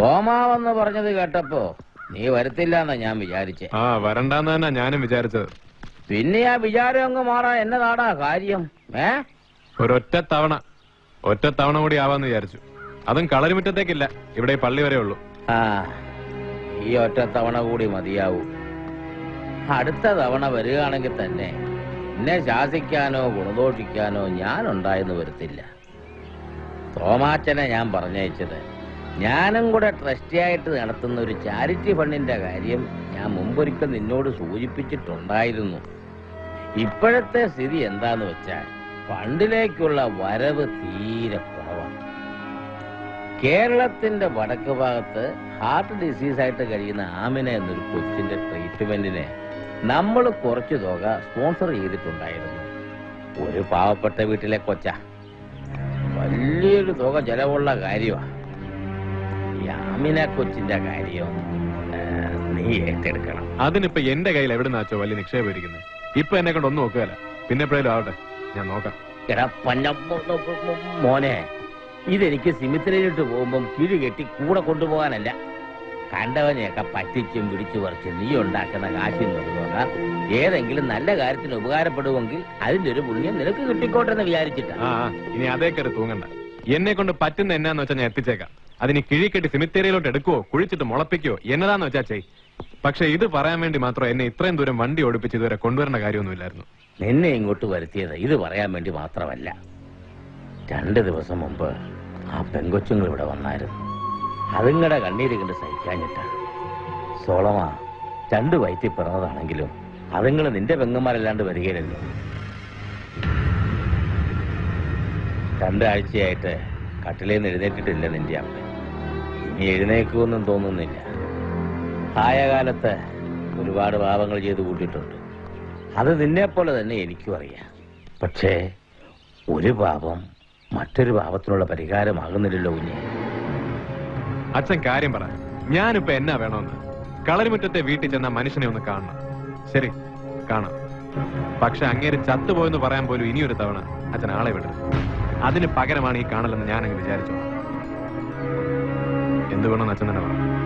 തോമാവെന്ന് പറഞ്ഞത് കേട്ടപ്പോ നീ വരത്തില്ല എന്നാ ഞാൻ വിചാരിച്ചേ ആ വരണ്ടാന്ന് തന്നെ ഞാനും വിചാരിച്ചത് പിന്നെ ആ വിചാരം അങ്ങ് മാറാൻ എന്നതാടാ കാര്യം ഏ ഒരൊറ്റ തവണ ഒറ്റ തവണ കൂടി ആവാന്ന് വിചാരിച്ചു അതും കളരിമുറ്റത്തേക്കില്ല ഇവിടെ ഈ പള്ളി വരെ ഉള്ളൂ ആ ഈ ഒറ്റ തവണ കൂടി മതിയാവൂ അടുത്ത തവണ വരികയാണെങ്കിൽ തന്നെ എന്നെ ശാസിക്കാനോ ഗുണദോഷിക്കാനോ ഞാൻ ഉണ്ടായെന്ന് വരത്തില്ല തോമാച്ചനെ ഞാൻ പറഞ്ഞയച്ചത് ഞാനും കൂടെ ട്രസ്റ്റിയായിട്ട് നടത്തുന്ന ഒരു ചാരിറ്റി ഫണ്ടിന്റെ കാര്യം ഞാൻ മുമ്പൊരിക്കൽ നിന്നോട് സൂചിപ്പിച്ചിട്ടുണ്ടായിരുന്നു ഇപ്പോഴത്തെ സ്ഥിതി എന്താന്ന് വെച്ചാൽ ഫണ്ടിലേക്കുള്ള വരവ് തീരെ കുറവാണ് കേരളത്തിന്റെ വടക്ക് ഭാഗത്ത് ഹാർട്ട് ഡിസീസ് ആയിട്ട് കഴിയുന്ന ആമിന എന്നൊരു കൊച്ചിന്റെ ട്രീറ്റ്മെന്റിന് നമ്മൾ കുറച്ചു തുക സ്പോൺസർ ചെയ്തിട്ടുണ്ടായിരുന്നു ഒരു പാവപ്പെട്ട വീട്ടിലെ കൊച്ച വലിയൊരു തുക ചെലവുള്ള കാര്യമാണ് ഈ ആമിന കൊച്ചിന്റെ കാര്യം ആ, നീ ഏറ്റെടുക്കണം അതിനിപ്പോ എന്റെ കയ്യിൽ എവിടെ നിന്നാച്ചോ വലിയ നിക്ഷേപം ഇരിക്കുന്നത് ഇപ്പൊ എന്നെ കൊണ്ട് ഒന്നും നോക്കുകയല്ല പിന്നെ എപ്പോഴേലും ആവട്ടെ ഞാൻ നോക്കാം എടാ പന്ന മോനെ ഇതെനിക്ക് സിമിത്തിരിട്ട് പോകുമ്പം കിഴി കെട്ടി കൂടെ കൊണ്ടുപോകാനല്ല കണ്ടവനെയൊക്കെ പറ്റിച്ചും പിടിച്ചു പറിച്ച് നീ ഉണ്ടാക്കുന്ന കാശിൽ നോക്കുക ഏതെങ്കിലും നല്ല കാര്യത്തിന് ഉപകാരപ്പെടുമെങ്കിൽ അതിന്റെ ഒരു പുണ്യം നിനക്ക് കിട്ടിക്കോട്ടെ എന്ന് വിചാരിച്ചിട്ടാ ആ ആ, ഇനി അതേ കയറി തൂങ്ങണ്ട എന്നെ കൊണ്ട് പറ്റുന്ന എന്നാന്ന് വെച്ചാൽ ഞാൻ എത്തിച്ചേക്കാം അതിന് കിഴിക്കെട്ടി സിമിത്തേരിയിലോട്ട് എടുക്കുവോ കുഴിച്ചിട്ട് മുളപ്പിക്കോ എന്നതാന്ന് വെച്ചാ ചെയ് പക്ഷെ ഇത് പറയാൻ വേണ്ടി മാത്രം എന്നെ ഇത്രയും ദൂരം വണ്ടി ഓടിപ്പിച്ച് ഇതുവരെ കൊണ്ടുവരേണ്ട കാര്യമൊന്നുമില്ലായിരുന്നു നിന്നെ ഇങ്ങോട്ട് വരുത്തിയത് ഇത് പറയാൻ വേണ്ടി മാത്രമല്ല രണ്ട് ദിവസം മുമ്പ് ആ പെങ്കൊച്ചുങ്ങൾ ഇവിടെ വന്നായിരുന്നു അതുങ്ങളുടെ കണ്ണീര് കണ്ട് സഹിക്കാഞ്ഞിട്ടാണ് സോളമ രണ്ട് വയറ്റിൽ പിറന്നതാണെങ്കിലും അതുങ്ങൾ നിന്റെ പെങ്ങന്മാരല്ലാണ്ട് വരികയില്ലല്ലോ രണ്ടാഴ്ചയായിട്ട് കട്ടിലേന്ന് നിന്ന് എഴുന്നേറ്റിട്ടില്ല നിന്റെ അമ്മ ഇനി എഴുന്നേക്കുമെന്നും തോന്നുന്നില്ല ആയ കാലത്ത് ഒരുപാട് പാപങ്ങൾ ചെയ്തു കൂട്ടിയിട്ടുണ്ട് അത് നിന്നെപ്പോലെ തന്നെ എനിക്കും അറിയാം പക്ഷേ ഒരു പാപം മറ്റൊരു പാപത്തിനുള്ള പരിഹാരമാകുന്നില്ലല്ലോ കുഞ്ഞെ അച്ഛൻ കാര്യം പറ ഞാനിപ്പോ എന്നാ വേണമെന്ന് കളരിമുറ്റത്തെ വീട്ടിൽ ചെന്ന മനുഷ്യനെ ഒന്ന് കാണണം ശരി കാണാം പക്ഷെ അങ്ങേര് ചത്തുപോയെന്ന് പറയാൻ പോലും ഇനിയൊരു തവണ അച്ഛൻ ആളെ വിടരുത് അതിന് പകരമാണ് ഈ കാണലെന്ന് ഞാനങ്ങ് വിചാരിച്ചു എന്ത് വേണമെന്ന് അച്ഛൻ തന്നെ പറഞ്ഞു